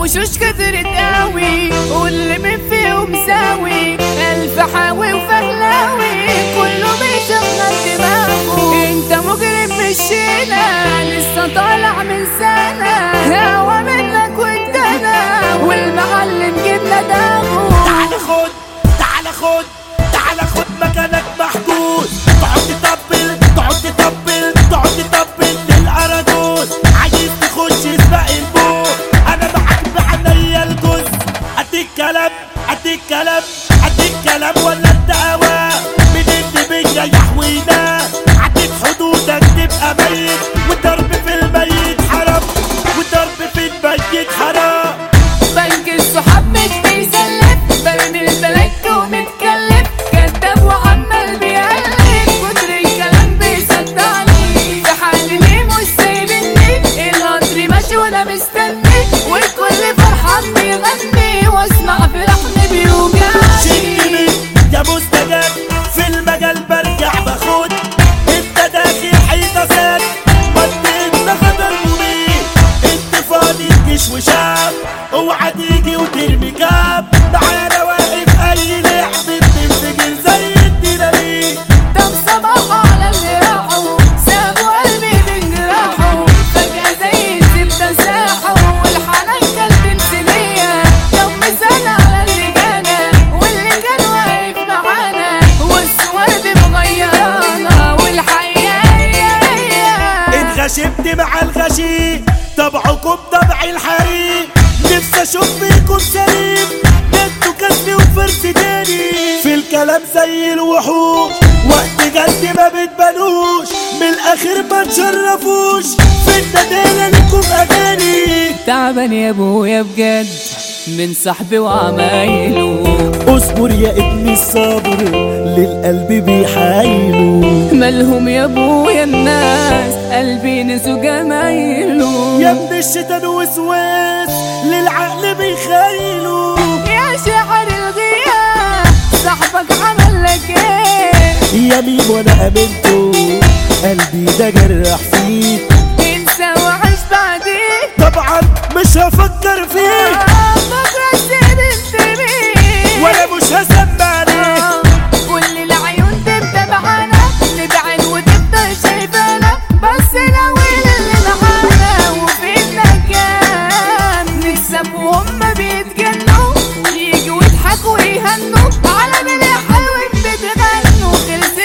الوشوش كترت قوي واللي من فيهم ساوي الف حاوي وفهلاوي كله بيشغل دماغه انت مجرم مشينا لسه طالع من سنة هوا منك وادانا والمعلم جبنا داغه تعال خد تعال خد تعال خد مكانك محجوز تقعد تطبل تقعد تطبل تقعد تطبل للأراجوز عايز تخش سباق الموت انا معاك بعينيا الجوز اديك كلام اديك كلام اديك كلام ولا انت هوا من اللي بيا يحوينا عديت حدودك تبقى ميت والضرب في الميت حرام والضرب في الميت حرام بنك الصحاب مش بيسلف برمي البلاك ومتكلف كداب وعمال بيقلب كتر الكلام بيصدعني في حالي ليه مش سايبني القطر ماشي وانا مستني والكل فرحان بيغني واسمع في لحن بيوجعني شدني يا مستجاب في المجال برجع باخد انت داخل حيطه سد مد انت خطر مبين انت فاضي جيش وشاب اوعى تيجي وترمي جاب معانا واقف اي لعب بتنفجر زي الديناميت طب صباح على اللي راحوا سابوا قلبي من جراحه فجأة زي الزبدة ساحوا والحنان كلب انسانية طب مثال على اللي جانا واللي كان واقف معانا والصور مغيرانا والحقيقة هي هي اتغشمت مع الغشيم طبعكم طبع الحريم نفسي اشوف فيكم سليم ده انتوا كسبي وفرس تاني في الكلام زي الوحوش وقت جد ما بتبانوش من الاخر ما تشرفوش في الندالة لكم اغاني تعبان يا ابويا بجد من صاحبي وعمايله اصبر يا ابني الصبر للقلب بيحايله مالهم يا ابويا الناس قلبي نسوا جمايله يا ابن الشيطان وسواس للعقل بيخايله يا شاعر الغياب صاحبك عمل لك ايه يمين وانا امنته قلبي ده جرح فيه انسى وعيش بعدين طبعا مش هفكر فيه آه، بكره سيد انتبيه ولا مش هسمع عليه آه، كل العيون تبقى معانا نبعد وتفضل شايفانا بس ناويل اللي معانا وفينا كان نكسب وهم بيتجنوا يجوا يضحكوا ويهنوا على من حلوة بتغنوا خلص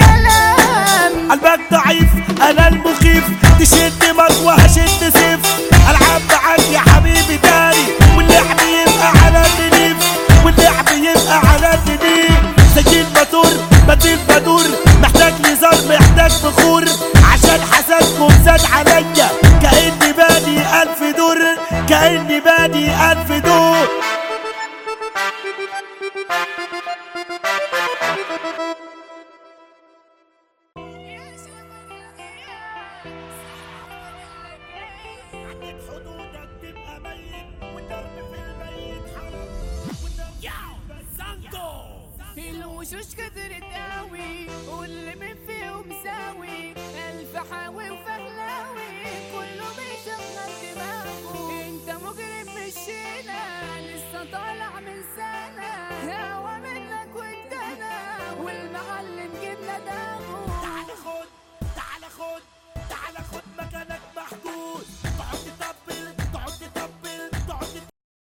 الكلام قلبك ضعيف انا المخيف تشد مطوة هشد سيف العب معاك يا حبيبي تاني واللعب يبقى على النيف واللعب يبقى على النيف زي الماتور بديل بدور محتاج نزار محتاج بخور عشان حسدكم زاد عليا كأني بادي ألف دور كأني بادي ألف دور حدودك تبقى ميت والضرب في الميت الوشوش كترت قوي واللي من فيهم ساوي الف حاوي وفهلاوي كله بيشغل دماغه انت مجرم مشينا لسه طالع من